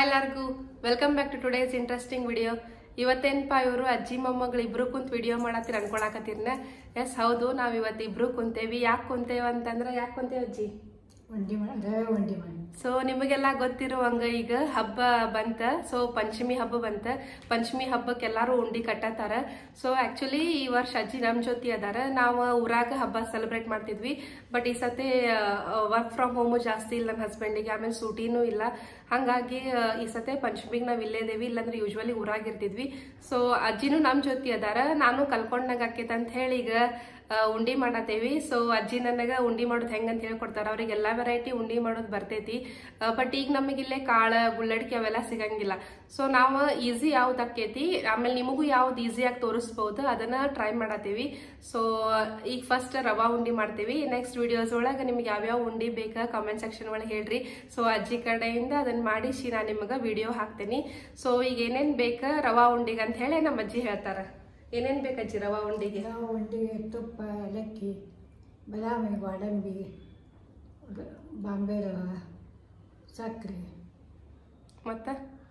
hi ಎಲ್ಲರಿಗೂ welcome back to today's interesting video ಇವತ್ತೇನಪ್ಪ ಇವರು ಅಜ್ಜಿ ಮೊಮ್ಮಗಳು ಇಬ್ರು ಕುಂತ್ ವಿಡಿಯೋ ಮಾಡತ್ತೀರ ಅನ್ಕೊಳಕತ್ತೀರ್ನ ಎಸ್ ಹೌದು ನಾವ್ ಇವತ್ತು ಇಬ್ರು ಕುಂತೇವಿ ಯಾಕೆ ಕುಂತೇವ ಅಂತಂದ್ರ ಯಾಕೆ ಕುಂತೇವ್ ಅಜ್ಜಿ ಒಂಡಿ ಮಾಡಿ ರವೆ ಒಂಡಿ ಮಾಡಿ ಸೊ ನಿಮಗೆಲ್ಲ ಗೊತ್ತಿರುವಂಗ ಈಗ ಹಬ್ಬ ಬಂತ ಸೊ ಪಂಚಮಿ ಹಬ್ಬ ಬಂತ ಪಂಚಮಿ ಹಬ್ಬಕ್ಕೆ ಎಲ್ಲಾರು ಉಂಡಿ ಕಟ್ಟತಾರ ಸೊ ಆಕ್ಚುಲಿ ಈ ವರ್ಷ ಅಜ್ಜಿ ನಮ್ ಜೊತೆ ಅದಾರ ನಾವು ಊರಾಗ ಹಬ್ಬ ಸೆಲೆಬ್ರೇಟ್ ಮಾಡ್ತಿದ್ವಿ ಬಟ್ ಈ ಸತಿ ವರ್ಕ್ ಫ್ರಮ್ ಹೋಮು ಜಾಸ್ತಿ ಇಲ್ಲ ನನ್ನ ಹಸ್ಬೆಂಡಿಗೆ ಆಮೇಲೆ ಸೂಟಿನೂ ಇಲ್ಲ ಹಂಗಾಗಿ ಆ, ಈ ಸತಿ ಪಂಚಮಿಗೆ ನಾವ್ ಇಲ್ಲೇ ಇದೇವಿ ಇಲ್ಲಾಂದ್ರೆ ಯೂಶ್ವಲಿ ಊರಾಗಿರ್ತಿದ್ವಿ ಸೊ ಅಜ್ಜಿನೂ ನಮ್ ಜೊತೆ ಅದಾರ ನಾನು ಕಲ್ಕೊಂಡಾಗ ಆಕೇತ್ ಅಂತ ಹೇಳಿ ಈಗ ಆ, ಉಂಡಿ ಮಾಡತ್ತೇವಿ ಸೊ ಅಜ್ಜಿ ನನಗ ಉಂಡಿ ಮಾಡೋದು ಹೆಂಗಂತ ಹೇಳ್ಕೊಡ್ತಾರ ಅವ್ರಿಗೆ ಎಲ್ಲಾ ವೆರೈಟಿ ಉಂಡಿ ಮಾಡೋದು ಬರ್ತೈತಿ ಬಟ್ ಈಗ ನಮಗಿಲ್ಲೇ ಕಾಳ ಗುಳ್ಳಡಿಕೆ ಅವೆಲ್ಲ ಸಿಗಂಗಿಲ್ಲ ಸೊ ನಾವು ಈಸಿ ಯಾವ್ದು ಆಕೇತಿ ಆಮೇಲೆ ನಿಮಗೂ ಯಾವ್ದು ಈಸಿಯಾಗಿ ತೋರಿಸ್ಬೋದು ಅದನ್ನ ಟ್ರೈ ಮಾಡತ್ತೀವಿ ಸೊ ಈಗ ಫಸ್ಟ್ ರವಾ ಉಂಡಿ ಮಾಡ್ತೀವಿ ನೆಕ್ಸ್ಟ್ ವಿಡಿಯೋಸ್ ಒಳಗೆ ನಿಮ್ಗೆ ಯಾವ್ಯಾವ ಉಂಡಿ ಬೇಕಾ ಕಾಮೆಂಟ್ ಸೆಕ್ಷನ್ ಒಳಗೆ ಹೇಳ್ರಿ ಸೊ ಅಜ್ಜಿ ಕಡೆಯಿಂದ ಅದನ್ನ ಮಾಡಿಸಿ ನಾನು ನಿಮಗೆ ವಿಡಿಯೋ ಹಾಕ್ತೀನಿ ಸೊ ಈಗ ಏನೇನ್ ಬೇಕಾ ರವಾ ಉಂಡಿಗೆ ಅಂತ ಹೇಳಿ ನಮ್ಮ ಅಜ್ಜಿ ಹೇಳ್ತಾರ ಏನೇನ್ ಬೇಕು ಅಜ್ಜಿ ರವಾ ಉಂಡಿಗೆ ರವೆ ಒಂಡಿಗೆ ತುಪ್ಪ ಏಲಕ್ಕಿ ಬಾದಾಮಿ ಗೋಡಂಬಿ ಅದು ಬಾಂಬೆ ರವೆ ಸಕ್ಕರೆ ಮತ್ತ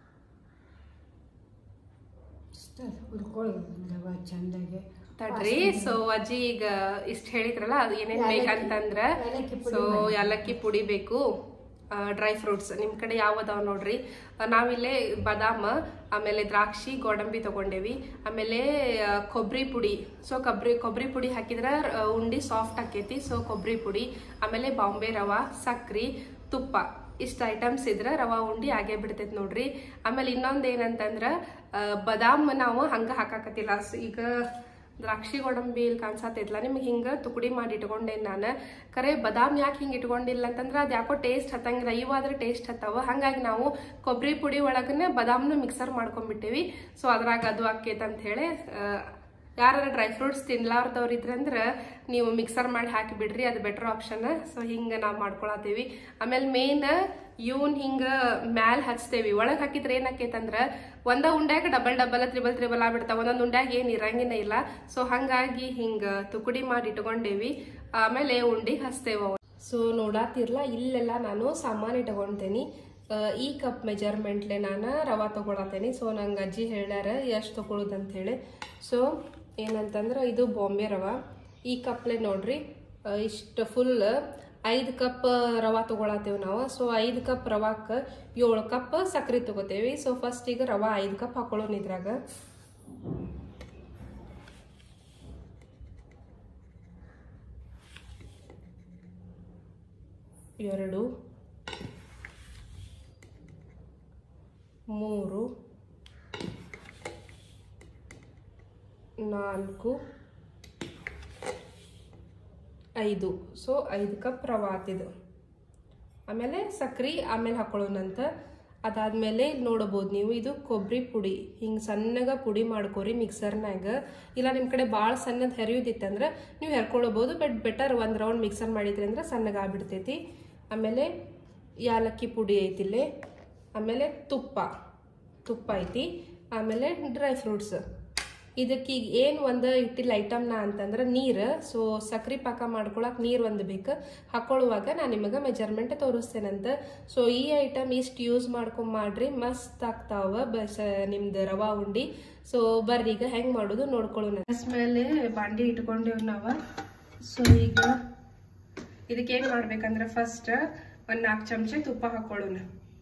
ಇಷ್ಟ ಹುರ್ಕೊಳ್ಳೋದು ರವೆ ಚೆಂದಾಗಿ ತಡ್ರಿ ಸೊ ಅಜ್ಜಿ ಈಗ ಇಷ್ಟ ಹೇಳಿದ್ರಲ್ಲ ಅದು ಏನೇನ್ ಬೇಕಂತಂದ್ರ ಏಲಕ್ಕಿ ಪುಡಿ ಸೊ ಏಲಕ್ಕಿ ಪುಡಿ ಬೇಕು ಡ್ರೈ ಫ್ರೂಟ್ಸ್ ನಿಮ್ ಕಡೆ ಯಾವ ಅದಾವ ನೋಡ್ರಿ ಆ, ನಾವಿಲ್ಲೇ ಬಾದಾಮ ಆಮೇಲೆ ದ್ರಾಕ್ಷಿ ಗೋಡಂಬಿ ತಗೊಂಡೇವಿ ಆಮೇಲೆ ಆ, ಕೊಬ್ಬರಿ ಪುಡಿ ಸೊ ಕೊಬ್ಬರಿ ಕೊಬ್ಬರಿ ಪುಡಿ ಹಾಕಿದ್ರ ಆ, ಉಂಡಿ ಸಾಫ್ಟ್ ಆಕೇತಿ ಸೊ ಕೊಬ್ಬರಿ ಪುಡಿ ಆಮೇಲೆ ಬಾಂಬೆ ರವಾ ಸಕ್ರಿ ತುಪ್ಪ ಇಷ್ಟ ಐಟಮ್ಸ್ ಇದ್ರ ರವಾ ಉಂಡಿ ಆಗೇ ಬಿಡ್ತೈತಿ ನೋಡ್ರಿ ಆಮೇಲೆ ಇನ್ನೊಂದ್ ಏನಂತಂದ್ರ ಆ, ಬಾದಾಮ್ ನಾವು ಹಂಗ ಹಾಕಾಕತ್ತಿಲ್ಲ ಸೊ ಈಗ ದ್ರಾಕ್ಷಿ ಗೋಡಂಬಿ ಇಲ್ಲಿ ಕಾಣಿಸತ್ತೈತ್ಲ ನಿಮ್ಗೆ ಹಿಂಗ ತುಕಡಿ ಮಾಡಿ ಇಟ್ಕೊಂಡೇನ್ ನಾನು ಕರೆ ಬದಾಮ್ ಯಾಕೆ ಹಿಂಗೆ ಇಟ್ಕೊಂಡಿಲ್ಲ ಅಂತಂದ್ರೆ ಅದು ಯಾಕೋ ಟೇಸ್ಟ್ ಹತ್ತಂಗಿಲ್ಲ ಇವಾದ್ರೆ ಟೇಸ್ಟ್ ಹತ್ತಾವ ಹಂಗಾಗಿ ನಾವು ಕೊಬ್ಬರಿ ಪುಡಿ ಒಳಗನೆ ಬದಾಮ್ನು ಮಿಕ್ಸರ್ ಮಾಡ್ಕೊಂಡ್ಬಿಟ್ಟೇವಿ ಸೊ ಅದ್ರಾಗ ಅದು ಆಕೇತ್ ಅಂತ ಹೇಳಿ ಯಾರು ಡ್ರೈ ಫ್ರೂಟ್ಸ್ ತಿನ್ಲಾರ್ದವ್ರು ಇದ್ರಂದ್ರೆ ನೀವು ಮಿಕ್ಸರ್ ಮಾಡಿ ಹಾಕಿ ಬಿಡ್ರಿ ಅದು ಬೆಟರ್ ಆಪ್ಷನ್ ಸೊ ಹಿಂಗೆ ನಾವು ಮಾಡ್ಕೊಳತ್ತೀವಿ ಆಮೇಲೆ ಮೇನ್ ಇವನ್ ಹಿಂಗ ಮ್ಯಾಲ್ ಹಚ್ತೇವಿ ಒಳಗ್ ಹಾಕಿದ್ರೆ ಏನಾಕೈತಂದ್ರ ಒಂದ ಉಂಡ್ಯಾಗ ಡಬಲ್ ಡಬಲ್ ತ್ರಿಬಲ್ ತ್ರಿಬಲ್ ಆಗ್ಬಿಡ್ತಾವ ಒಂದೊಂದ್ ಉಂಡ್ಯಾಗ ಏನ್ ಇರಂಗಿನ ಇಲ್ಲ ಸೊ ಹಂಗಾಗಿ ಹಿಂಗ ತುಕಡಿ ಮಾಡಿ ಇಟ್ಕೊಂಡೇವಿ ಆಮೇಲೆ ಉಂಡಿ ಹಚ್ತೇವ ಸೊ ನೋಡಾತಿರ್ಲ ಇಲ್ಲೆಲ್ಲ ನಾನು ಸಾಮಾನು ಇಟ್ಕೊಂತೇನಿ ಆ, ಈ ಕಪ್ ಮೆಜರ್ಮೆಂಟ್ಲೆ ನಾನು ರವಾ ತಗೊಳತೇನಿ ಸೊ ನಂಗೆ ಅಜ್ಜಿ ಹೇಳ್ಯಾರ ಎಷ್ಟು ತಗೊಳುದು ಅಂತ ಹೇಳಿ ಸೊ ಏನಂತಂದ್ರೆ ಇದು ಬಾಂಬೆ ರವಾ ಈ ಕಪ್ಲೆ ನೋಡ್ರಿ ಇಷ್ಟು ಫುಲ್ ಐದು ಕಪ್ ರವಾ ತಗೊಳತ್ತೇವೆ ನಾವು ಸೊ ಐದು ಕಪ್ ರವಾಕ್ಕೆ ಏಳು ಕಪ್ ಸಕ್ರೆ ತಗೋತೇವಿ ಸೊ ಫಸ್ಟ್ ಈಗ ರವಾ ಐದು ಕಪ್ ಹಾಕೊಳ್ಳೋಣ ಇದ್ರಾಗ ಎರಡು ಮೂರು ನಾಲ್ಕು ಐದು ಸೊ ಐದು ಕಪ್ ರವಾ ಆತಿದು ಆಮೇಲೆ ಸಕ್ರೆ ಆಮೇಲೆ ಹಾಕೊಳ್ಳೋಣಂತ ಅದಾದ್ಮೇಲೆ ಇಲ್ಲಿ ನೋಡಬಹುದು ನೀವು ಇದು ಕೊಬ್ಬರಿ ಪುಡಿ ಹಿಂಗೆ ಸಣ್ಣಗ ಪುಡಿ ಮಾಡ್ಕೊರಿ ಮಿಕ್ಸರ್ನಾಗ ಇಲ್ಲ ನಿಮ್ಮ ಕಡೆ ಭಾಳ ಸಣ್ಣದ ಹೆರಿಯೋದಿತ್ತಂದ್ರೆ ನೀವು ಹೆರ್ಕೊಳ್ಬೋದು ಬಟ್ ಬೆಟರ್ ಒಂದು ರೌಂಡ್ ಮಿಕ್ಸರ್ ಮಾಡಿದ್ರಿ ಅಂದ್ರೆ ಸಣ್ಣಗೆ ಆಗ್ಬಿಡ್ತೈತಿ ಆಮೇಲೆ ಯಾಲಕ್ಕಿ ಪುಡಿ ಐತಿಲ್ಲೇ ಆಮೇಲೆ ತುಪ್ಪ ತುಪ್ಪ ಐತಿ ಆಮೇಲೆ ಡ್ರೈ ಫ್ರೂಟ್ಸ್ ಇದಕ್ಕೆ ಈಗ ಏನು ಒಂದು ಇಟ್ಟಿಲ್ಲ ಐಟಮ್ನ ಅಂತಂದ್ರೆ ನೀರು ಸೊ ಸಕ್ರೆ ಪಾಕ ಮಾಡ್ಕೊಳಕ್ ನೀರು ಒಂದು ಬೇಕು ಹಾಕೊಳ್ಳುವಾಗ ನಾನು ನಿಮಗೆ ಮೆಜರ್ಮೆಂಟ್ ತೋರಿಸ್ತೇನಂತ ಸೊ ಈ ಐಟಮ್ ಇಷ್ಟು ಯೂಸ್ ಮಾಡ್ಕೊಂಡ್ ಮಾಡ್ರಿ ಮಸ್ತ್ ಆಗ್ತಾವ ಬಸ್ ನಿಮ್ದು ರವಾ ಉಂಡಿ ಸೊ ಬರ್ರಿ ಈಗ ಹೆಂಗ್ ಮಾಡೋದು ನೋಡ್ಕೊಳ್ಳೋಣ ಮೇಲೆ ಬಾಂಡಿ ಇಟ್ಕೊಂಡೇವ್ ನಾವ ಸೊ ಈಗ ಇದಕ್ಕೆ ಏನ್ ಮಾಡ್ಬೇಕಂದ್ರೆ ಫಸ್ಟ್ ಒಂದ್ ನಾಲ್ಕು ಚಮಚ ತುಪ್ಪ ಹಾಕೊಳ್ಳೋಣ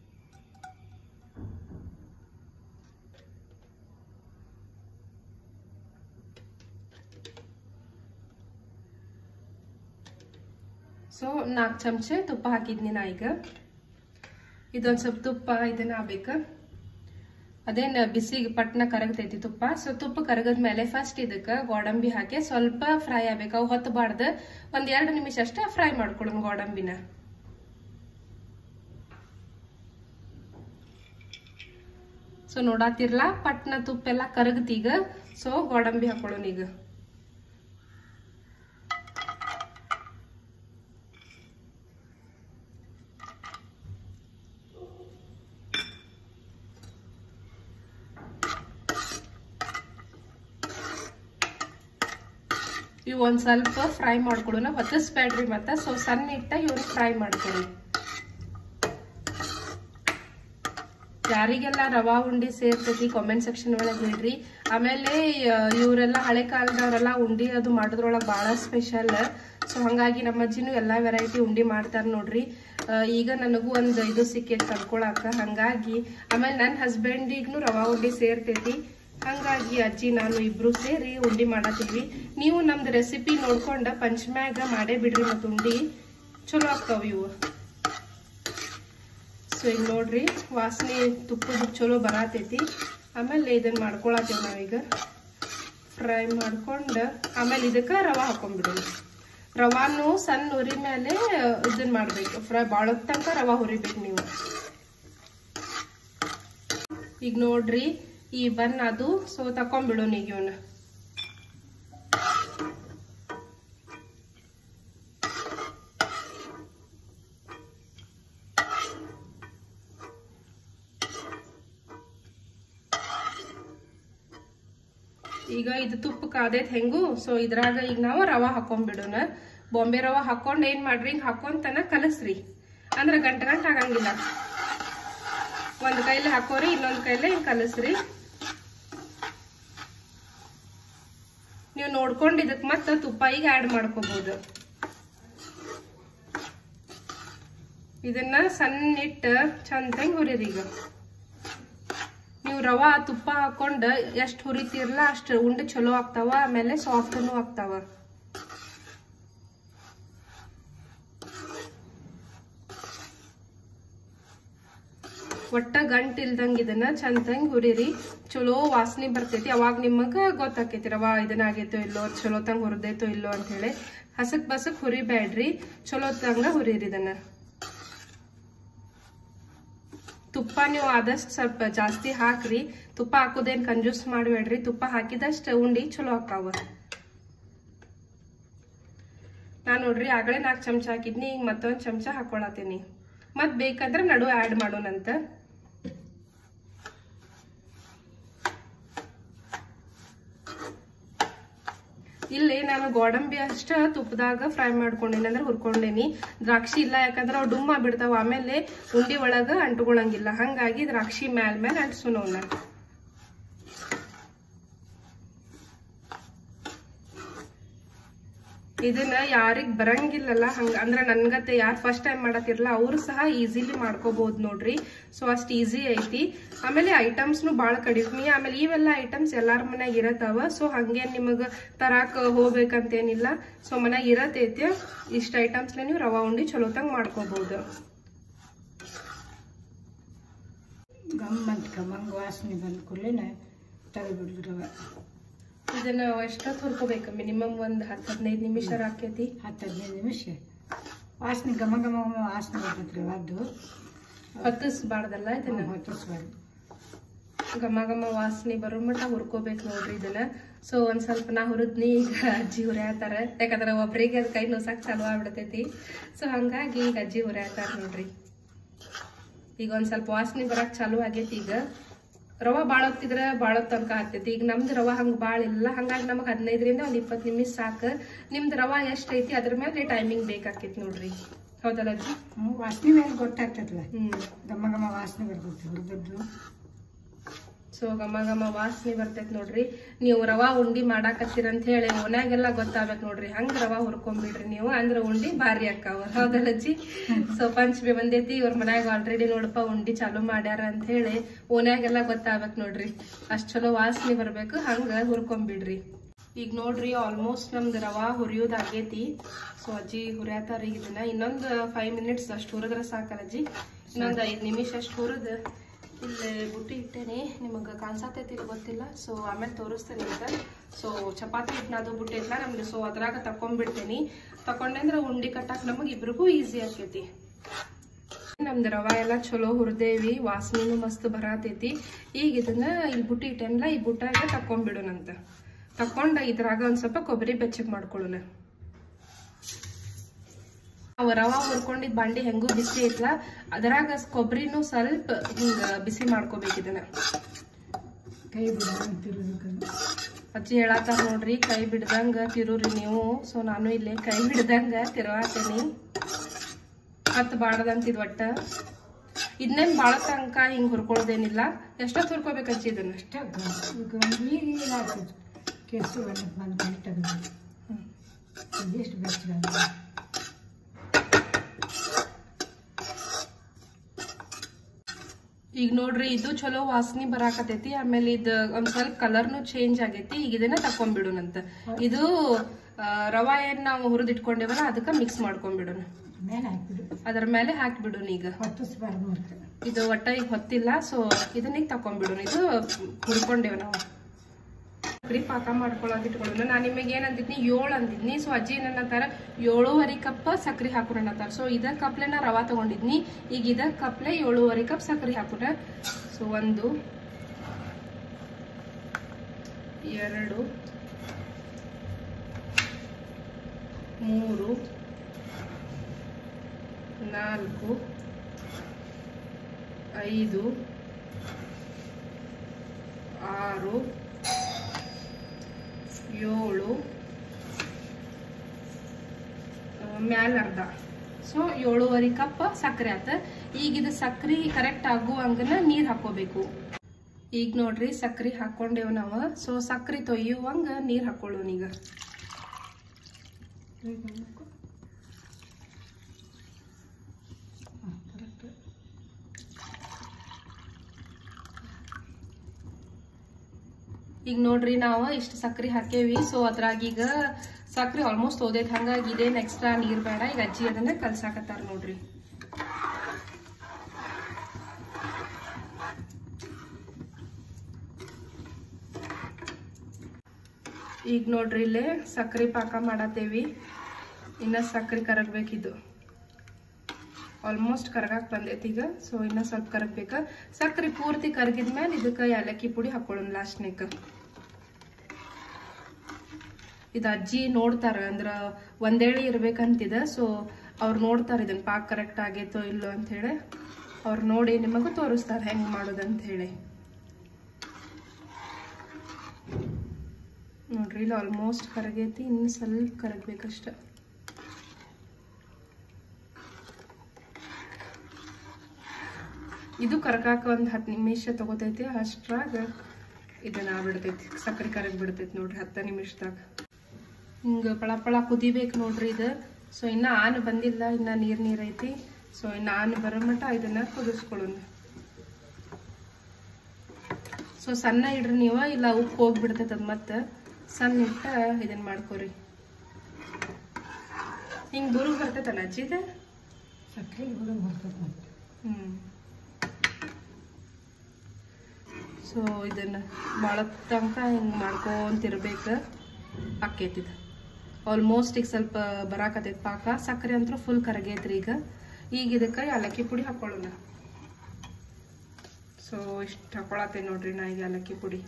ಸೊ ನಾಲ್ಕು ಚಮಚ ತುಪ್ಪ ಹಾಕಿದ್ನಿ ನಾ ಈಗ ಇದೊಂದು ಸ್ವಲ್ಪ ತುಪ್ಪ ಇದನ್ನ ಆಗ್ಬೇಕ ಅದೇನ್ ಬಿಸಿಗೆ ಪಟ್ನ ಕರಗತೈತಿ ತುಪ್ಪ ಸೊ ತುಪ್ಪ ಕರಗದ ಮೇಲೆ ಫಸ್ಟ್ ಇದಕ್ಕೆ ಗೋಡಂಬಿ ಹಾಕಿ ಸ್ವಲ್ಪ ಫ್ರೈ ಆಗ್ಬೇಕು ಅವು ಹೊತ್ತಬಾರ್ದು ಒಂದ್ ಎರಡು ನಿಮಿಷ ಅಷ್ಟೇ ಫ್ರೈ ಮಾಡ್ಕೊಳ್ಳೋಣ ಗೋಡಂಬಿನ ಸೊ ನೋಡಾತಿರ್ಲಾ ಪಟ್ನ ತುಪ್ಪ ಎಲ್ಲ ಕರಗತೀಗ ಸೊ ಗೋಡಂಬಿ ಹಾಕೊಳ್ಳೋಣ ಈಗ ಇವು ಒಂದ್ ಸ್ವಲ್ಪ ಫ್ರೈ ಮಾಡ್ಕೊಳ್ಳೋಣ ಹೊತ್ತಿಸ್ಬೇಡ್ರಿ ಮತ್ತೆ ಸೊ ಸಣ್ಣ ಇಟ್ಟ ಇವ್ರಿಗೆ ಫ್ರೈ ಮಾಡ್ಕೊಳ್ಳಿ ಯಾರಿಗೆಲ್ಲ ರವಾ ಉಂಡಿ ಸೇರ್ತೈತಿ ಕಾಮೆಂಟ್ ಸೆಕ್ಷನ್ ಒಳಗೆ ಹೇಳ್ರಿ ಆಮೇಲೆ ಆ, ಇವರೆಲ್ಲ ಹಳೆ ಕಾಲದವರೆಲ್ಲ ಉಂಡಿ ಅದು ಮಾಡೋದ್ರೊಳಗೆ ಭಾಳ ಸ್ಪೆಷಲ್ ಸೊ ಹಂಗಾಗಿ ನಮ್ಮ ಅಜ್ಜಿನೂ ಎಲ್ಲ ವೆರೈಟಿ ಉಂಡಿ ಮಾಡ್ತಾರೆ ನೋಡ್ರಿ ಆ, ಈಗ ನನಗೂ ಒಂದು ಇದು ಸಿಕ್ಕೈತಿ ಕಲ್ಕೊಳಕ ಹಂಗಾಗಿ ಆಮೇಲೆ ನನ್ನ ಹಸ್ಬೆಂಡಿಗೂ ರವಾ ಉಂಡಿ ಸೇರ್ತೈತಿ ಹಂಗಾಗಿ ಅಜ್ಜಿ ನಾನು ಇಬ್ರು ಸೇರಿ ಉಂಡಿ ಮಾಡತ್ತೀವಿ ನೀವು ನಮ್ದು ರೆಸಿಪಿ ನೋಡ್ಕೊಂಡ ಪಂಚಮ್ಯಾಗ ಮಾಡೇ ಬಿಡ್ರಿ ಮತ್ತು ಉಂಡಿ ಚಲೋ ಆಗ್ತಾವ ಇವು ಸೊ ಈಗ ನೋಡ್ರಿ ವಾಸನೆ ತುಪ್ಪದ ಚಲೋ ಬರತೈತಿ ಆಮೇಲೆ ಇದನ್ನ ಮಾಡ್ಕೊಳತ್ತೇವೆ ನಾವೀಗ ಫ್ರೈ ಮಾಡ್ಕೊಂಡು ಆಮೇಲೆ ಇದಕ್ಕೆ ರವಾ ಹಾಕೊಂಡ್ಬಿಡೋಣ ರವಾನು ಸಣ್ಣ ಉರಿ ಮೇಲೆ ಇದನ್ನ ಮಾಡ್ಬೇಕು ಫ್ರೈ ಬಾಳೋದ್ ತನಕ ರವಾ ಹುರಿಬೇಕು ನೀವು ಈಗ ನೋಡ್ರಿ ಈ ಬನ್ ಅದು ಸೊ ತಕೊಂಡ್ಬಿಡೋಣ ಈಗ ಇವನ್ನ ಈಗ ಇದು ತುಪ್ಪ ಕಾದೈತ್ ಹೆಂಗು ಸೊ ಇದ್ರಾಗ ಈಗ ನಾವು ರವಾ ಹಾಕೊಂಡ್ಬಿಡೋಣ ಬಾಂಬೆ ರವಾ ಹಾಕೊಂಡ್ ಏನ್ ಮಾಡ್ರಿ ಹಿಂಗ್ ಹಾಕೊಂತನ ಕಲಸ್ರಿ ಅಂದ್ರ ಗಂಟ ಗಂಟ ಆಗಂಗಿಲ್ಲ ಒಂದ್ ಕೈಲಿ ಹಾಕೋರಿ ಇನ್ನೊಂದ್ ಕೈಲಿ ಹಿಂಗ್ ಕಲಸ್ರಿ ನೀವು ನೋಡ್ಕೊಂಡ್ ಇದಕ್ ಮತ್ತ ತುಪ್ಪ ಈಗ ಆಡ್ ಮಾಡ್ಕೋಬಹುದು ಇದನ್ನ ಸಣ್ಣ ಇಟ್ಟು ಚಂದಂಗ್ ಹುರಿರಿ ಈಗ ನೀವು ರವಾ ತುಪ್ಪ ಹಾಕೊಂಡ್ ಎಷ್ಟು ಹುರಿತಿರಲ್ಲ ಅಷ್ಟು ಉಂಡೆ ಚಲೋ ಆಗ್ತಾವ ಆಮೇಲೆ ಸಾಫ್ಟ್ನು ಆಗ್ತಾವ ಒಟ್ಟ ಗಂಟ್ ಇಲ್ದಂಗ ಇದನ್ನ ಚಂದಂಗ್ ಹುರಿರಿ ಚಲೋ ವಾಸನೆ ಬರ್ತೈತಿ ಅವಾಗ ನಿಮಗ ಗೊತ್ತಾಕೈತಿ ರವಾ ಇದನ್ನ ಆಗೈತೋ ಇಲ್ಲೋ ಚಲೋ ತಂಗ ಹುರಿದೈತೋ ಇಲ್ಲೋ ಅಂತ ಹೇಳಿ ಹಸಕ್ ಬಸಕ್ ಹುರಿಬೇಡ್ರಿ ಚಲೋ ತಂಗ ಹುರಿರಿ ಇದನ್ನ ತುಪ್ಪ ನೀವು ಆದಷ್ಟು ಸ್ವಲ್ಪ ಜಾಸ್ತಿ ಹಾಕ್ರಿ ತುಪ್ಪ ಹಾಕೋದೇನ್ ಕಂಜೂಸ್ ಮಾಡಬೇಡ್ರಿ ತುಪ್ಪ ಹಾಕಿದಷ್ಟು ಉಂಡಿ ಚಲೋ ಆಕಾವ ನಾನ್ ನೋಡ್ರಿ ಆಗಲೇ ನಾಲ್ಕು ಚಮಚ ಹಾಕಿದ್ನಿ ಈಗ ಮತ್ತೊಂದ್ ಚಮಚ ಹಾಕೊಳತೀನಿ ಮತ್ ಬೇಕಂದ್ರೆ ನಡು ಆಡ್ ಮಾಡೋಣಂತ ಇಲ್ಲಿ ನಾನು ಗೋಡಂಬಿ ಅಷ್ಟ ತುಪ್ಪದಾಗ ಫ್ರೈ ಮಾಡ್ಕೊಂಡೇನಿ ಅಂದ್ರೆ ಹುರ್ಕೊಂಡೇನಿ ದ್ರಾಕ್ಷಿ ಇಲ್ಲ ಯಾಕಂದ್ರೆ ಅವು ಡುಮ್ಮ ಬಿಡ್ತಾವ ಆಮೇಲೆ ಉಂಡಿ ಒಳಗ ಅಂಟ್ಕೊಳಂಗಿಲ್ಲ ಹಂಗಾಗಿ ದ್ರಾಕ್ಷಿ ಮ್ಯಾಲ್ ಮೇಲೆ ಅಂಟ್ಸುನವನ್ನ ಇದನ್ನ ಯಾರಿಗ್ ಬರಂಗಿಲ್ಲಲ್ಲ ಹಂಗ ಅಂದ್ರ ನನ್ಗತ್ತೆ ಯಾರು ಫಸ್ಟ್ ಟೈಮ್ ಮಾಡತ್ತಿರಲ್ಲ ಅವ್ರು ಸಹ ಈಸಿಲಿ ಮಾಡ್ಕೋಬಹುದು ನೋಡ್ರಿ ಸೊ ಅಷ್ಟ್ ಈಸಿ ಐತಿ ಆಮೇಲೆ ಐಟಮ್ಸ್ನು ಭಾಳ ಕಡಿಮೆ ಆಮೇಲೆ ಇವೆಲ್ಲ ಐಟಮ್ಸ್ ಎಲ್ಲಾರ ಮನ್ಯಾಗ ಇರತ್ತಾವ ಸೊ ಹಂಗೇನ್ ನಿಮಗ ತರಾಕ್ ಹೋಗ್ಬೇಕಂತೇನಿಲ್ಲ ಸೊ ಮನ್ಯಾಗ ಇರತೈತಿ ಇಷ್ಟ ಐಟಮ್ಸ್ನ ನೀವು ರವಾ ಉಂಡಿ ಚಲೋತಂಗ್ ಮಾಡ್ಕೋಬಹುದು ಗಮ್ಮತ್ ಗಮ್ಮಂಗ್ ವಾಸನೆ ಬಂದ ಕೂಡಲೇ ತೆಗೆದ್ಬಿಡ್ರವ ಇದನ್ನ ಎಷ್ಟೊತ್ತು ಹುರ್ಕೋಬೇಕು ಮಿನಿಮಮ್ ಒಂದ್ ಹತ್ತು ಹದಿನೈದು ನಿಮಿಷ ಆಕೈತಿ ಹತ್ತು ಹದಿನೈದು ನಿಮಿಷ ವಾಸನೆ ಘಮ ಘಮ ಘಮ ವಾಸನೆ ಬರ್ತೈತ್ರಿ ಅದು ಹೊತ್ತಿಸ್ಬಾರ್ದಲ್ಲ ಇದನ್ನ ಹೊತ್ತಿಸ್ಬಾರ್ದು ಘಮ ಘಮ ವಾಸನೆ ಬರೋ ಮಟ್ಟ ಹುರ್ಕೋಬೇಕು ನೋಡ್ರಿ ಇದನ್ನ ಸೊ ಒಂದ್ ಸ್ವಲ್ಪ ನಾ ಹುರಿದ್ನಿ ಈಗ ಅಜ್ಜಿ ಹುರಿಯತ್ತಾರ ಯಾಕಂದ್ರೆ ಒಬ್ರಿಗೆ ಅದ್ ಕೈ ನೋಸಕ್ ಚಾಲು ಆಗ್ಬಿಡ್ತೈತಿ ಸೊ ಹಂಗಾಗಿ ಈಗ ಅಜ್ಜಿ ಹುರಿಯತ್ತಾರ ನೋಡ್ರಿ ಈಗ ಒಂದ್ ಸ್ವಲ್ಪ ವಾಸನೆ ಬರಕ್ ಚಾಲು ಆಗೈತಿ ಈಗ ರವಾ ಭಾಳ ಹೊತ್ತಿದ್ರ ಭಾಳ ಹೊತ್ತು ತನಕ ಆಗ್ತೈತಿ ಈಗ ನಮ್ದು ರವಾ ಹಂಗ ಭಾಳ ಇಲ್ಲ ಹಂಗಾಗಿ ನಮಗ್ ಹದಿನೈದರಿಂದ ಒಂದ್ ಇಪ್ಪತ್ತು ನಿಮಿಷ ಸಾಕು ನಿಮ್ದು ರವಾ ಎಷ್ಟ್ ಐತಿ ಅದ್ರ ಮೇಲೆ ಟೈಮಿಂಗ್ ಬೇಕಾಕೈತಿ ನೋಡ್ರಿ ಹೌದಲ್ಲ ಅಜ್ಜಿ ಹ್ಞೂ ವಾಸನೆ ಮೇಲೆ ಗೊತ್ತಾಗ್ತದಲ್ಲ ಹ್ಮ್ ಘಮ ಘಮ ವಾಸನೆ ಬರ್ತೈತಿ ಹುರಿದದ್ದು ಸೊ ಘಮ ಘಮ ವಾಸನೆ ಬರ್ತೈತಿ ನೋಡ್ರಿ ನೀವು ರವಾ ಉಂಡಿ ಮಾಡಾಕತ್ತೀರ ಅಂತ ಹೇಳಿ ಓನ್ಯಾಗೆಲ್ಲ ಗೊತ್ತಾಗ್ಬೇಕು ನೋಡ್ರಿ ಹಂಗ ರವಾ ಹುರ್ಕೊಂಬಿಡ್ರಿ ನೀವು ಅಂದ್ರ ಉಂಡಿ ಭಾರಿ ಅಕ್ಕಾವ ಹೌದಲ್ಲ ಅಜ್ಜಿ ಸೊ ಪಂಚಮಿ ಬಂದೈತಿ ಇವ್ರ ಮನ್ಯಾಗ ಆಲ್ರೆಡಿ ನೋಡಪ್ಪ ಉಂಡಿ ಚಾಲು ಮಾಡ್ಯಾರ ಅಂತ ಹೇಳಿ ಓನ್ಯಾಗೆಲ್ಲ ಗೊತ್ತಾಗ್ಬೇಕು ನೋಡ್ರಿ ಅಷ್ಟ್ ಚಲೋ ವಾಸನೆ ಬರ್ಬೇಕು ಹಂಗ ಹುರ್ಕೊಂಬಿಡ್ರಿ ಈಗ ನೋಡ್ರಿ ಆಲ್ಮೋಸ್ಟ್ ನಮ್ದು ರವಾ ಹುರಿಯೋದ್ ಆಗೇತಿ ಸೊ ಅಜ್ಜಿ ಹುರಿಯತಾರ ಈಗ ಇದನ್ನ ಇನ್ನೊಂದು ಫೈವ್ ಮಿನಿಟ್ಸ್ ಅಷ್ಟು ಹುರಿದ್ರೆ ಸಾಕಲ್ಲ ಅಜ್ಜಿ ಇನ್ನೊಂದು ಐದು ನಿಮಿಷ ಅಷ್ಟು ಹುರಿದು ಇಲ್ಲಿ ಬುಟ್ಟಿ ಇಟ್ಟೇನಿ ನಿಮಗೆ ಕಾಣಿಸತೈತಿ ಗೊತ್ತಿಲ್ಲ ಸೊ ಆಮೇಲೆ ತೋರಿಸ್ತೇನೆ ಈಗ ಸೊ ಚಪಾತಿ ಹಿಟ್ಟು ಅದು ಬುಟ್ಟಿ ಇಟ್ಲ ನಮ್ದು ಸೊ ಅದ್ರಾಗ ತಕೊಂಡ್ಬಿಡ್ತೇನಿ ತಕೊಂಡೆ ಅಂದ್ರೆ ಉಂಡಿ ಕಟ್ಟಾಕ ನಮಗೆ ಇಬ್ರಿಗೂ ಈಸಿ ಆಕೈತಿ ನಮ್ದು ರವಾ ಎಲ್ಲ ಚಲೋ ಹುರಿದೇವಿ ವಾಸನೆನು ಮಸ್ತ್ ಬರತೈತಿ ಈಗ ಇದನ್ನ ಇಲ್ಲಿ ಬುಟ್ಟಿ ಇಟ್ಟೇನಲ್ಲ ಈ ಬುಟ್ಟಾಗ ತಕೊಂಡ್ಬಿಡೋಣಂತ ತಕೊಂಡ ಇದ್ರಾಗ ಒಂದ್ ಸ್ವಲ್ಪ ಕೊಬ್ಬರಿ ಬೆಚ್ಚಗ್ ಮಾಡ್ಕೊಳ್ಳೋಣ ನಾವು ರವಾ ಹುರ್ಕೊಂಡಿದ್ ಬಾಂಡಿ ಹೆಂಗೂ ಬಿಸಿ ಐತ್ಲ ಅದರಾಗ ಕೊಬ್ಬರಿನೂ ಸ್ವಲ್ಪ ಹಿಂಗ ಬಿಸಿ ಮಾಡ್ಕೋಬೇಕು ಇದನ್ನ ಕೈ ಬಿಡೋದು ಅಜ್ಜಿ ಹೇಳತ್ತಾರ ನೋಡ್ರಿ ಕೈ ಬಿಡ್ದಂಗ ತಿರುರಿ ನೀವು ಸೊ ನಾನು ಇಲ್ಲೇ ಕೈ ಬಿಡ್ದಂಗ ತಿರುವಾತೇನಿ ಹತ್ತು ಬಾಡದಂತಿದ್ ಒಟ್ಟ ಇದನ್ನೇನು ಭಾಳ ತನಕ ಹಿಂಗೆ ಹುರ್ಕೊಳ್ಳೋದೇನಿಲ್ಲ ಎಷ್ಟೊತ್ತು ಹುರ್ಕೋಬೇಕು ಅಜ್ಜಿ ಇದನ್ನ ಅಷ್ಟೇ ಈಗ ಈಗ ಈಗ ಆಗ್ತದೆ ಕೆಸು ಬಣ್ಣ ಬಂದು ಕೈ ತೆಗೆದು ಎಷ್ಟು ಬೆಚ್ಚಗ ಈಗ ನೋಡ್ರಿ ಇದು ಚಲೋ ವಾಸನೆ ಬರಾಕತೈತಿ ಆಮೇಲೆ ಇದು ಒಂದ್ ಸ್ವಲ್ಪ ಕಲರ್ನು ಚೇಂಜ್ ಆಗೈತಿ ಈಗ ಇದನ್ನ ತಕೊಂಡ್ಬಿಡೋಣಂತ ಇದು ಆ, ರವಾ ಏನ್ ನಾವು ಹುರಿದಿಟ್ಕೊಂಡೇವಲ್ಲ ಅದಕ್ಕೆ ಮಿಕ್ಸ್ ಮಾಡ್ಕೊಂಡ್ಬಿಡೋಣ ಮೇಲೆ ಹಾಕಿಬಿಡು ಅದರ ಮೇಲೆ ಹಾಕ್ಬಿಡೋಣ ಈಗ ಹೊತ್ತಿಸ್ಬಾರ್ದು ಮತ್ತೆ ಇದು ಒಟ್ಟ ಈಗ ಹೊತ್ತಿಲ್ಲ ಸೊ ಇದನ್ನ ಈಗ ತಕೊಂಡ್ಬಿಡೋಣ ಇದು ಹುರ್ಕೊಂಡೇವ್ ನಾವು ಸಕ್ರಿ ಪಾಕ ಮಾಡ್ಕೊಳ್ಳೋದು ಇಟ್ಕೊಳ್ಳೋಣ ನಾನು ನಿಮಗೆ ಏನಂದಿದ್ನಿ ಏಳು ಅಂದಿದ್ನಿ ಸೊ ಅಜ್ಜಿ ಏನಂತಾರ ಏಳುವರೆ ಕಪ್ ಸಕ್ರಿ ಹಾಕೋಣ ಅಂತಾರ ಸೊ ಇದ ಕಪ್ಲೆ ನಾ ರವಾ ತಗೊಂಡಿದ್ನಿ ಈಗ ಇದ ಕಪ್ಲೆ ಏಳುವರೆ ಕಪ್ ಸಕ್ರಿ ಹಾಕೋಣ ಸೊ ಒಂದು ಎರಡು ಮೂರು ನಾಲ್ಕು ಐದು ಆರು ಏಳು ಮ್ಯಾಲ ಅರ್ಧ ಸೊ ಏಳುವರೆ ಕಪ್ ಸಕ್ಕರೆ ಆತ ಈಗ ಇದು ಸಕ್ರೆ ಕರೆಕ್ಟ್ ಆಗುವಂಗನ ನೀರ್ ಹಾಕೋಬೇಕು ಈಗ ನೋಡ್ರಿ ಸಕ್ರೆ ಹಾಕೊಂಡೇವ್ ನಾವು ಸೊ ಸಕ್ರೆ ತೊಯ್ಯುವಂಗ ನೀರ್ ಹಾಕೊಳ್ಳೋಣ ಈಗ ಈಗ ನೋಡ್ರಿ ನಾವು ಇಷ್ಟು ಸಕ್ರೆ ಹಾಕೇವಿ ಸೊ ಅದ್ರಾಗ ಈಗ ಸಕ್ರೆ ಆಲ್ಮೋಸ್ಟ್ ಓದೈತೆ ಹಂಗಾಗಿ ಇದೇನ್ ಎಕ್ಸ್ಟ್ರಾ ನೀರ್ ಬೇಡ ಈಗ ಅಜ್ಜಿ ಅದನ್ನ ಕಲ್ಸಾಕತ್ತಾರ ನೋಡ್ರಿ ಈಗ ನೋಡ್ರಿ ಇಲ್ಲೇ ಸಕ್ರೆ ಪಾಕ ಮಾಡತ್ತೇವಿ ಇನ್ನ ಸಕ್ರೆ ಕರಗ್ಬೇಕಿದು ಆಲ್ಮೋಸ್ಟ್ ಕರಗಾಕ್ ಬಂದೈತಿ ಈಗ ಸೊ ಇನ್ನ ಸ್ವಲ್ಪ ಕರಗ್ಬೇಕ ಸಕ್ರೆ ಪೂರ್ತಿ ಕರಗಿದ್ಮೇಲೆ ಇದಕ್ಕೆ ಏಲಕ್ಕಿ ಪುಡಿ ಹಾಕೊಳ್ಳೋಣ ಲಾಸ್ಟ್ನೇಕ ಇದು ಅಜ್ಜಿ ನೋಡ್ತಾರ ಅಂದ್ರ ಒಂದೇಳಿ ಇರ್ಬೇಕಂತಿದ ಸೊ ಅವ್ರು ನೋಡ್ತಾರ ಇದನ್ನ ಪಾಕ್ ಕರೆಕ್ಟ್ ಆಗೈತೋ ಇಲ್ಲೋ ಅಂತ ಹೇಳಿ ಅವ್ರು ನೋಡಿ ನಿಮಗೂ ತೋರಿಸ್ತಾರ ಹೆಂಗ್ ಮಾಡೋದಂತ ಹೇಳಿ ನೋಡ್ರಿ ಇಲ್ಲಿ ಆಲ್ಮೋಸ್ಟ್ ಕರಗೈತಿ ಇನ್ನು ಸ್ವಲ್ಪ ಕರಗ್ಬೇಕಷ್ಟ ಇದು ಕರಗಾಕ ಒಂದ್ ಹತ್ತು ನಿಮಿಷ ತಗೋತೈತಿ ಅಷ್ಟ್ರಾಗ ಇದನ್ನ ಆಗ್ಬಿಡ್ತೈತಿ ಸಕ್ಕರೆ ಕರಗ್ ಬಿಡ್ತೈತಿ ನೋಡ್ರಿ ಹತ್ತ ನಿಮಿಷದಾಗ ಹಿಂಗ ಪಳ ಪಳ ಕುದಿಬೇಕು ನೋಡ್ರಿ ಇದು ಸೊ ಇನ್ನ ಆನ್ ಬಂದಿಲ್ಲ ಇನ್ನ ನೀರ್ ನೀರ್ ಐತಿ ಸೊ ಇನ್ನ ಆನ್ ಬರೋ ಮಟ ಇದನ್ನ ಕುದಿಸ್ಕೊಳ್ಳೋಣ ಸೊ ಸಣ್ಣ ಇಡ್ರಿ ನೀವ ಇಲ್ಲ ಉಪ್ಪು ಹೋಗ್ಬಿಡ್ತೈತೆ ಅದ್ ಮತ್ತೆ ಸಣ್ಣ ಇಟ್ಟ ಇದನ್ನ ಮಾಡ್ಕೊರಿ ಹಿಂಗ್ ಬುರುಗ್ ಬರ್ತೈತಲ್ಲ ಅಜ್ಜಿ ಇದು ಸಕ್ಕರೆ ಹುಡುಗ ಬರ್ತದೆ ಮತ್ತೆ ಹ್ಮ್ ಸೊ ಇದನ್ನ ಭಾಳ ತನಕ ಹಿಂಗೆ ಮಾಡ್ಕೊಂತಿರ್ಬೇಕು ಆಕೈತಿದು ಆಲ್ಮೋಸ್ಟ್ ಈಗ ಸ್ವಲ್ಪ ಬರಾಕತೈತಿ ಪಾಕ ಸಕ್ಕರೆ ಅಂತೂ ಫುಲ್ ಕರಗೈತ್ರಿ ಈಗ ಈಗ ಇದಕ್ಕೆ ಏಲಕ್ಕಿ ಪುಡಿ ಹಾಕೊಳ್ಳೋಣ ಸೊ ಇಷ್ಟು ಹಾಕೊಳತ್ತೇನೆ ನೋಡ್ರಿ ನಾ ಈಗ ಏಲಕ್ಕಿ ಪುಡಿ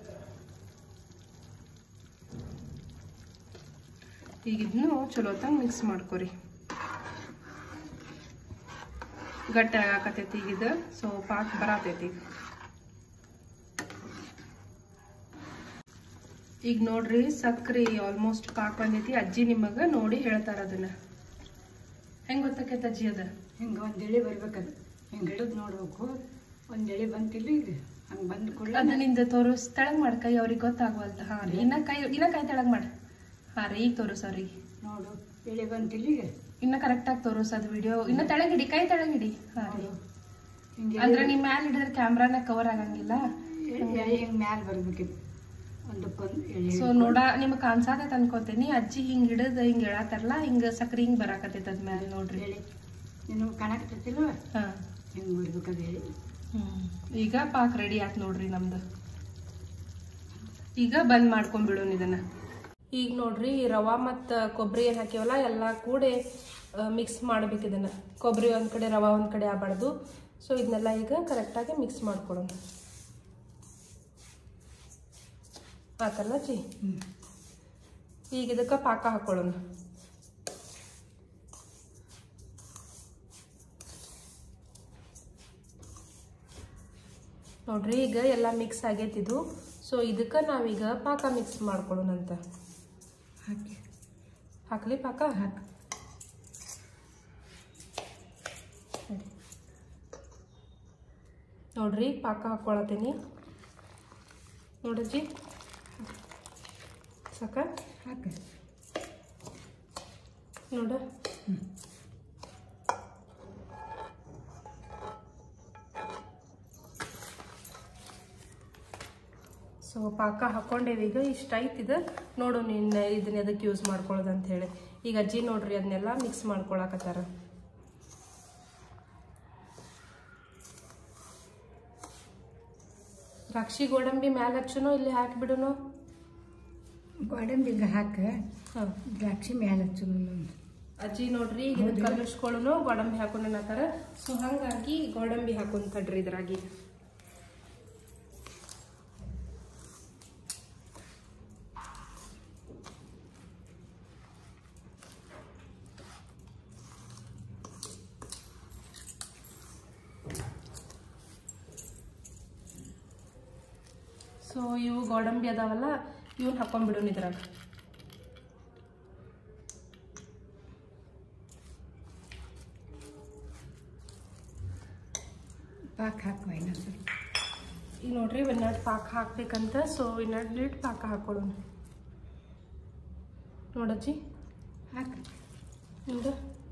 ಈಗ ಇದನ್ನು ಚಲೋ ತಂಗ ಮಿಕ್ಸ್ ಮಾಡ್ಕೊರಿ ಗಟ್ಟಿ ಆಗಾಕತೈತಿ ಈಗ ಇದು ಸೊ ಪಾಕ್ ಬರಾತೈತಿ ಈಗ ಈಗ ನೋಡ್ರಿ ಸಕ್ರಿ ಆಲ್ಮೋಸ್ಟ್ ಪಾಕ್ ಬಂದೈತಿ ಅಜ್ಜಿ ನಿಮಗ ನೋಡಿ ಹೇಳ್ತಾರ ಅದನ್ನ ಹೆಂಗ್ ಗೊತ್ತಾಕೈತೆ ಅಜ್ಜಿ ಅದ ಹಿಂಗೆ ಒಂದು ಎಳೆ ಬರ್ಬೇಕದು ಹಿಂಗೆ ಹಿಡಿದು ನೋಡ್ಬೇಕು ಒಂದು ಎಳೆ ಬಂತಿಲ್ಲ ಈಗ ಹಂಗೆ ಬಂದ ಕೂಡಲೇ ಅದ ನಿಂದ ತೋರಿಸ್ ತೆಳಗ್ ಮಾಡ ಕೈ ಅವ್ರಿಗೆ ಗೊತ್ತಾಗವಲ್ತ ಹಾ ರೀ ಇನ್ನ ಕೈ ಇನ್ನ ಕೈ ತೆಳಗ್ ಮಾಡ ಹಾ ರೀ ಈಗ ತೋರಿಸ್ ಅವ್ರಿಗೆ ನೋಡು ಎಳೆ ಬಂತಿಲ್ಲ ಈಗ ಇನ್ನ ಕರೆಕ್ಟ್ ಆಗಿ ತೋರಿಸ್ ಅದು ವಿಡಿಯೋ ಇನ್ನ ತೆಳಗ್ ಹಿಡಿ ಕೈ ತೆಳಗ್ ಹಿಡಿ ಹಾ ರೀ ನೋಡು ಹಿಂಗೆ ಅಂದ್ರೆ ನಿಮ್ ಮ್ಯಾಲ ಹಿಡಿದ್ರೆ ಕ್ಯಾಮ್ರಾನ ಕವರ್ ಆಗಂಗಿಲ್ಲ ಎಳೆ ಹಿಂಗೆ ಮ್ಯಾಲೆ ಬರ್ಬೇಕಿದು ಒಂದಕ್ಕೊಂದು ಎಳೆ ಸೊ ನೋಡ ನಿಮಗ್ ಕಾಣ್ಸಾತೈತ್ ಅನ್ಕೋತೀನಿ ಅಜ್ಜಿ ಹಿಂಗ್ ಹಿಡಿದ್ ಹಿಂಗ್ ಹೇಳತ್ತಾರಲ್ಲ ಹಿಂಗ ಸಕ್ರಿ ಹಿಂಗ್ ಬರಾಕತೈತ್ ಅದ್ ಮ್ಯಾಲ ನೋಡ್ರಿ ಎಳೆ ನಿನಗೆ ಕಾಣಕತ್ತೈತಿಲ್ವ ಹಾ ಹಿಂಗೆ ಬರ್ಬೇಕದು ಎಳೆ ಹ್ಮ್ ಈಗ ಪಾಕ್ ರೆಡಿ ಆತ್ ನೋಡ್ರಿ ನಮ್ದು ಈಗ ಬಂದ್ ಮಾಡ್ಕೊಂಡ್ಬಿಡೋಣ ಇದನ್ನ ಈಗ ನೋಡ್ರಿ ರವಾ ಮತ್ತ ಕೊಬ್ಬರಿ ಏನ್ ಹಾಕಿವಲ್ಲ ಎಲ್ಲಾ ಕೂಡಿ ಮಿಕ್ಸ್ ಮಾಡ್ಬೇಕು ಇದನ್ನ ಕೊಬ್ಬರಿ ಒಂದ್ ಕಡೆ ರವಾ ಒಂದ್ ಕಡೆ ಆಗಬಾರ್ದು ಸೊ ಇದನ್ನೆಲ್ಲ ಈಗ ಕರೆಕ್ಟಾಗಿ ಮಿಕ್ಸ್ ಮಾಡ್ಕೊಳೋಣ ಆತಲ್ಲ ಜಿ ಹ್ಞೂ ಈಗ ಇದಕ್ಕೆ ಪಾಕ ಹಾಕೊಳ್ಳೋಣ ನೋಡ್ರಿ ಈಗ ಎಲ್ಲ ಮಿಕ್ಸ್ ಆಗೈತಿದು ಸೊ ಇದಕ್ಕೆ ನಾವೀಗ ಪಾಕ ಮಿಕ್ಸ್ ಮಾಡ್ಕೊಳ್ಳೋಣ ಅಂತ ಹಾಕಿ ಹಾಕ್ಲಿ ಪಾಕ ಹಾಕಿ ನೋಡ್ರಿ ಪಾಕ ಹಾಕ್ಕೊಳತ್ತೀನಿ ನೋಡಜ್ಜಿ ಸಾಕ ಹಾಕಿ ನೋಡ ಸೊ ಪಾಕ ಹಾಕೊಂಡೇವಿ ಈಗ ಇಷ್ಟ ಐತಿದ ನೋಡು ನೀನು ಇದನ್ನ ಎದಕ್ಕೆ ಯೂಸ್ ಮಾಡ್ಕೊಳ್ಳೋದು ಅಂತ ಹೇಳಿ ಈಗ ಅಜ್ಜಿ ನೋಡ್ರಿ ಅದನ್ನೆಲ್ಲ ಮಿಕ್ಸ್ ಮಾಡ್ಕೊಳಕತ್ತಾರ ದ್ರಾಕ್ಷಿ ಗೋಡಂಬಿ ಮ್ಯಾಲ ಹಚ್ಚುನು ಇಲ್ಲಿ ಹಾಕಿಬಿಡುನು ಗೋಡಂಬಿಗೆ ಹಾಕಿ ಹಾಂ ದ್ರಾಕ್ಷಿ ಮೇಲೆ ಹಚ್ಚು ಅಜ್ಜಿ ನೋಡ್ರಿ ಈಗ ಇದನ್ನ ಕಲರ್ಸ್ಕೊಳ್ಳೋನು ಗೋಡಂಬಿ ಹಾಕೊಂಡನತ್ತಾರ ಸೊ ಹಂಗಾಗಿ ಗೋಡಂಬಿ ಹಾಕೊಂತಡ್ರಿ ಇದ್ರಾಗಿ ಸೊ ಇವು ಗೋಡಂಬಿ ಅದಾವಲ್ಲ ಇವನ್ ಹಾಕೊಂಡ್ಬಿಡೋನ್ ಇದ್ರಾಗ ಪಾಕ್ ಹಾಕುವ ಇನ್ನೊಂದು ಸ್ವಲ್ಪ ಈಗ ನೋಡ್ರಿ ಇನ್ನೆರಡು ಪಾಕ ಹಾಕ್ಬೇಕಂತ ಸೊ ಇನ್ನೆರಡು ಲೀಟ್ ಪಾಕ ಹಾಕೊಳ್ಳೋಣ ನೋಡಜ್ಜಿ ಹಾಕಿ ಹಿಂಗ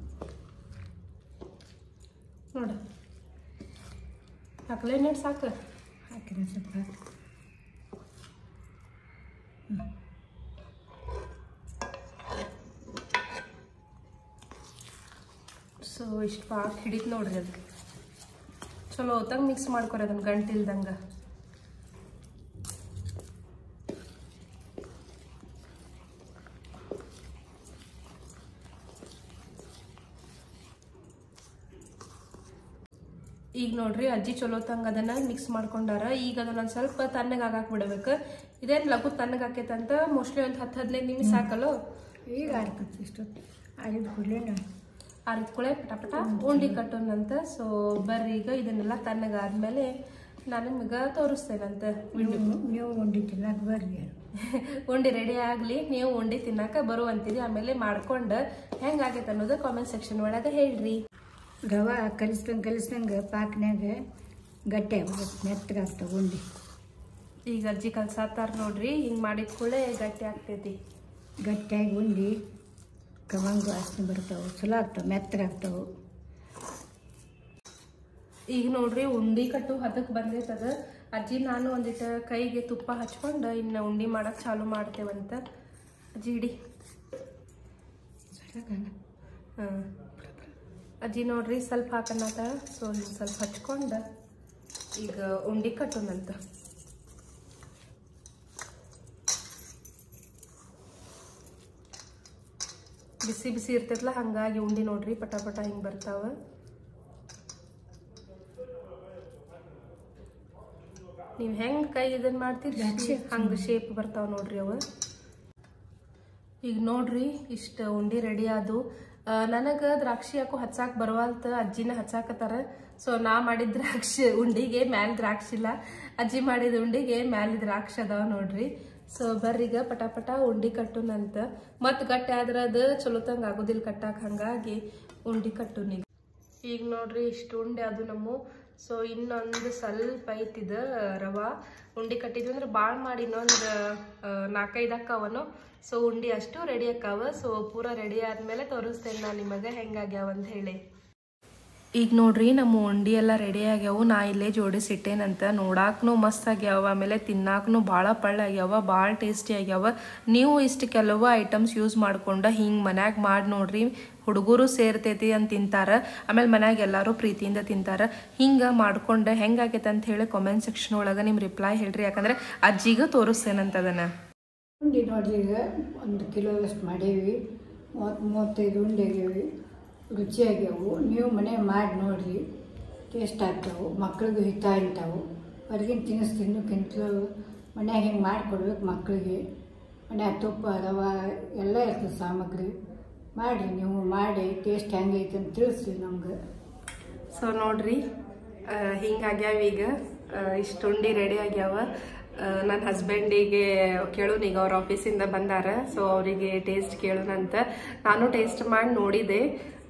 ನೋಡ ಹಾಕ್ಲೇ ಇನ್ನೆರಡು ಸಾಕು ಹಾಕಿನ ಸ್ವಲ್ಪ ಹಾಕಿ ಸೊ ಇಷ್ಟು ಪಾಕ ಹಿಡಿತು ನೋಡ್ರಿ ಅದು ಚಲೋ ಹೊತ್ತಂಗೆ ಮಿಕ್ಸ್ ಮಾಡ್ಕೊರಿ ಅದನ್ನ ಗಂಟಿಲ್ದಂಗೆ ಈಗ ನೋಡ್ರಿ ಅಜ್ಜಿ ಚಲೋ ತಂಗ ಅದನ್ನ ಮಿಕ್ಸ್ ಮಾಡ್ಕೊಂಡಾರ ಈಗ ಅದನ್ನ ಒಂದ್ ಸ್ವಲ್ಪ ತಣ್ಣಗೆ ಆಗಾಕ್ ಬಿಡ್ಬೇಕು ಇದೇನ್ ಲಘು ತಣ್ಣಗೆ ಆಕೈತಂತ ಮೋಸ್ಟ್ಲಿ ಒಂದು ಹತ್ತು ಹದಿನೈದು ನಿಮಿಷ ಸಾಕಲ್ಲೋ ಈಗ ಆಡ್ತೈತಿ ಇಷ್ಟೊತ್ತು ಆಡಿದ ಕೂಡಲೇ ಆರಿದ ಕೂಳೆ ಪಟ ಪಟ ಉಂಡಿ ಕಟ್ಟೋಣಂತ ಸೊ ಬರ್ರಿ ಈಗ ಇದನ್ನೆಲ್ಲ ತಣ್ಣಗಾದ್ಮೇಲೆ ನಾನು ನಿಮಗೆ ತೋರಿಸ್ತೇನಂತ ನೀವು ನೀವು ಉಂಡಿ ತಿನ್ನಕ್ಕೆ ಬರ್ರಿ ಉಂಡಿ ರೆಡಿ ಆಗಲಿ ನೀವು ಉಂಡಿ ತಿನ್ನಕ ಬರುವಂತಿರಿ ಆಮೇಲೆ ಮಾಡ್ಕೊಂಡು ಹೆಂಗಾಗೈತೆ ಅನ್ನೋದು ಕಾಮೆಂಟ್ ಸೆಕ್ಷನ್ ಒಳಗೆ ಹೇಳ್ರಿ ರವೆ ಕಲಿಸ್ದಂಗೆ ಕಲಿಸ್ದಂಗೆ ಪಾಕ್ನ್ಯಾಗ ಗಟ್ಟಿ ಆಗ್ಬೇಕು ಮೆತ್ತಗಾಗ್ತಾವ ಉಂಡಿ ಈಗ ಅಜ್ಜಿ ಕಲ್ಸಾತಾರ ನೋಡ್ರಿ ಹಿಂಗೆ ಮಾಡಿದ ಕೂಳೆ ಗಟ್ಟಿ ಆಗ್ತೈತಿ ಗಟ್ಟಿಯಾಗಿ ಉಂಡಿ ಕವಂಗು ವಾಸನೆ ಬರ್ತಾವೆ ಚಲೋ ಆಗ್ತಾವೆ ಮೆತ್ತಗಾಗ್ತಾವೆ ಈಗ ನೋಡ್ರಿ ಉಂಡಿ ಕಟ್ಟು ಹದಕ್ಕೆ ಬಂದೈತದ ಅಜ್ಜಿ ನಾನು ಒಂದಿಟ್ಟು ಕೈಗೆ ತುಪ್ಪ ಹಚ್ಕೊಂಡು ಇನ್ನು ಉಂಡಿ ಮಾಡಕ್ ಚಾಲು ಮಾಡ್ತೇವಂತ ಅಜ್ಜಿ ಇಡಿ ಹಾಂ ಅಜ್ಜಿ ನೋಡ್ರಿ ಸ್ವಲ್ಪ ಹಾಕನತ ಸೊ ಹಿಂಗೆ ಸ್ವಲ್ಪ ಹಚ್ಕೊಂಡು ಈಗ ಉಂಡಿ ಕಟ್ಟೋಣಂತ ಬಿಸಿ ಬಿಸಿ ಇರ್ತೈತಲ್ಲ ಹಂಗಾಗಿ ಉಂಡಿ ನೋಡ್ರಿ ಪಟ ಪಟ ಹಿಂಗೆ ಬರ್ತಾವ ನೀವು ಹೆಂಗೆ ಕೈ ಇದನ್ನ ಮಾಡ್ತೀರಿ ಹಂಗೆ ಶೇಪ್ ಬರ್ತಾವ ನೋಡ್ರಿ ಅವ ಈಗ ನೋಡ್ರಿ ಇಷ್ಟ ಉಂಡಿ ರೆಡಿ ಆದು ನನಗೆ ದ್ರಾಕ್ಷಿ ಯಾಕೋ ಹಚ್ಚಾಕ್ ಬರವಲ್ತ ಅಜ್ಜಿನ ಹಚ್ಚಾಕತ್ತಾರ ಸೊ ನಾ ಮಾಡಿದ ದ್ರಾಕ್ಷಿ ಉಂಡಿಗೆ ಮ್ಯಾಲ ದ್ರಾಕ್ಷಿ ಇಲ್ಲ ಅಜ್ಜಿ ಮಾಡಿದ ಉಂಡಿಗೆ ಮ್ಯಾಲ ದ್ರಾಕ್ಷಿ ಅದಾವ ನೋಡ್ರಿ ಸೊ ಬರ್ರೀಗ ಪಟ ಪಟ ಉಂಡಿ ಕಟ್ಟುನಂತ ಮತ್ ಗಟ್ಟಿ ಆದ್ರ ಅದು ಚಲೋತಂಗ ಆಗೋದಿಲ್ಲ ಕಟ್ಟಾಕ ಹಂಗಾಗಿ ಉಂಡಿ ಕಟ್ಟುನಿ ಈಗ ನೋಡ್ರಿ ಇಷ್ಟು ಉಂಡೆ ಅದು ನಮ್ಮ ಸೊ ಇನ್ನೊಂದು ಸ್ವಲ್ಪ ಐತಿದ ರವಾ ಉಂಡಿ ಕಟ್ಟಿದ್ವಿ ಅಂದ್ರೆ ಭಾಳ ಮಾಡಿ ಇನ್ನೊಂದು ನಾಲ್ಕೈದು ಅಕ್ಕವನು ಸೊ ಉಂಡಿ ಅಷ್ಟು ರೆಡಿ ಅಕ್ಕಾವ ಸೊ ಪೂರ ರೆಡಿ ಆದ್ಮೇಲೆ ತೋರಿಸ್ತೇನೆ ನಾನು ನಿಮಗೆ ಹೆಂಗಾಗ್ಯಾವ ಅಂತ ಹೇಳಿ ಈಗ ನೋಡ್ರಿ ನಮ್ಮ ಉಂಡಿ ಎಲ್ಲ ರೆಡಿ ಆಗ್ಯಾವು ನಾ ಇಲ್ಲೇ ಜೋಡಿಸಿಟ್ಟೇನಂತ ನೋಡಾಕ್ನು ಮಸ್ತ್ ಆಗ್ಯಾವ ಆಮೇಲೆ ತಿನ್ನಾಕ್ನು ಭಾಳ ಪಳ್ಳ ಆಗ್ಯಾವ ಭಾಳ ಟೇಸ್ಟಿ ಆಗ್ಯಾವ ನೀವು ಇಷ್ಟು ಕೆಲವು ಐಟಮ್ಸ್ ಯೂಸ್ ಮಾಡ್ಕೊಂಡು ಹಿಂಗೆ ಮನ್ಯಾಗ ಮಾಡಿ ನೋಡ್ರಿ ಹುಡುಗರು ಸೇರ್ತೈತಿ ಅಂತ ತಿಂತಾರ ಆಮೇಲೆ ಮನ್ಯಾಗ ಎಲ್ಲರೂ ಪ್ರೀತಿಯಿಂದ ತಿಂತಾರ ಹಿಂಗೆ ಮಾಡ್ಕೊಂಡು ಹೆಂಗಾಗೈತೆ ಅಂತ ಹೇಳಿ ಕಾಮೆಂಟ್ ಸೆಕ್ಷನ್ ಒಳಗೆ ನಿಮ್ಮ ರಿಪ್ಲೈ ಹೇಳ್ರಿ ಯಾಕಂದ್ರೆ ಅಜ್ಜಿಗೆ ತೋರಿಸ್ತೇನಂತ ಅದನ್ನ ಉಂಡಿ ನೋಡ್ರಿ ಈಗ ಒಂದು ಕಿಲೋದಷ್ಟು ಮಾಡೇವಿ ಮೂವತ್ತು ಮೂವತ್ತೈದು ಉಂಡೆ ಆಗ್ಯಾವೆ ರುಚಿಯಾಗ್ಯಾವು ನೀವು ಮನೆ ಮಾಡಿ ನೋಡ್ರಿ ಟೇಸ್ಟ್ ಆಗ್ತಾವೆ ಮಕ್ಳಿಗೂ ಹಿತ ಇಂತಾವು ಹೊರಗಿನ ತಿನಿಸು ತಿನ್ನೋಕ್ಕಿಂತಲೂ ಮನ್ಯಾಗ ಹಿಂಗೆ ಮಾಡಿಕೊಡ್ಬೇಕು ಮಕ್ಕಳಿಗೆ ಮನ್ಯಾಗ ತುಪ್ಪ ರವೆ ಎಲ್ಲ ಇರ್ತದೆ ಸಾಮಗ್ರಿ ಮಾಡಿರಿ ನೀವು ಮಾಡಿ ಟೇಸ್ಟ್ ಹೆಂಗೈತೆ ಅಂತ ತಿಳಿಸ್ರಿ ನಮ್ಗೆ ಸೊ ನೋಡ್ರಿ ಹಿಂಗಾಗ್ಯಾವ ಈಗ ಇಷ್ಟು ಉಂಡಿ ರೆಡಿ ಆಗ್ಯಾವ ನನ್ನ ಹಸ್ಬೆಂಡಿಗೆ ಕೇಳೋಣ ಈಗ ಅವ್ರ ಆಫೀಸಿಂದ ಬಂದಾರ ಸೊ ಅವರಿಗೆ ಟೇಸ್ಟ್ ಕೇಳೋಣಂತ ನಾನು ಟೇಸ್ಟ್ ಮಾಡಿ ನೋಡಿದೆ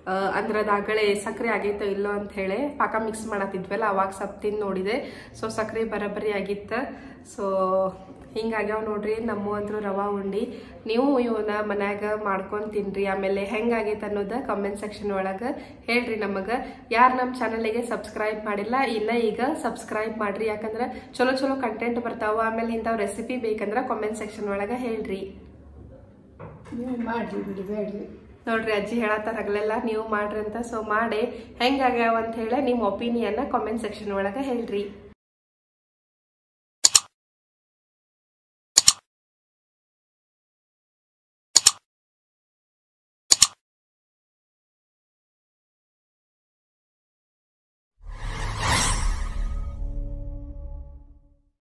ಅಂದ್ರೆ ಅದಾಗಲೇ ಸಕ್ಕರೆ ಆಗೈತೋ ಇಲ್ಲೋ ಅಂತ ಹೇಳಿ ಪಾಕ ಮಿಕ್ಸ್ ಮಾಡತ್ತಿದ್ವಲ್ಲ ಅವಾಗ ಸ್ವಲ್ಪ ತಿಂದು ನೋಡಿದೆ ಸೊ ಸಕ್ಕರೆ ಬರಬರಿ ಆಗಿತ್ತು ಸೊ ಹಿಂಗಾಗ್ಯಾವ ನೋಡ್ರಿ ನಮ್ಮ ಅಂದ್ರು ರವಾ ಉಂಡಿ ನೀವು ಇವನ್ನ ಮನ್ಯಾಗ ಮಾಡ್ಕೊಂಡು ತಿನ್ರಿ ಆಮೇಲೆ ಹೆಂಗಾಗೈತೆ ಅನ್ನೋದ ಕಮೆಂಟ್ ಸೆಕ್ಷನ್ ಒಳಗೆ ಹೇಳ್ರಿ ನಮಗೆ ಯಾರು ನಮ್ಮ ಚಾನಲಿಗೆ ಸಬ್ಸ್ಕ್ರೈಬ್ ಮಾಡಿಲ್ಲ ಇನ್ನ ಈಗ ಸಬ್ಸ್ಕ್ರೈಬ್ ಮಾಡ್ರಿ ಯಾಕಂದ್ರೆ ಚಲೋ ಚಲೋ ಕಂಟೆಂಟ್ ಬರ್ತಾವ ಆಮೇಲೆ ಇಂಥವ್ ರೆಸಿಪಿ ಬೇಕಂದ್ರೆ ಕಮೆಂಟ್ ಸೆಕ್ಷನ್ ಒಳಗೆ ಹೇಳ್ರಿ ನೀವು ಮಾಡಿರಿ ಬಿಡಬೇಡ್ರಿ ನೋಡ್ರಿ ಅಜ್ಜಿ ಹೇಳತ್ತಾರ ಹಗಲೆಲ್ಲ ನೀವು ಮಾಡ್ರಿ ಅಂತ ಸೊ ಮಾಡಿ ಹೆಂಗಾಗ್ಯಾವ ಅಂತ ಹೇಳಿ ನಿಮ್ಮ ಒಪಿನಿಯನ್ನ ಕಾಮೆಂಟ್ ಸೆಕ್ಷನ್ ಒಳಗೆ ಹೇಳ್ರಿ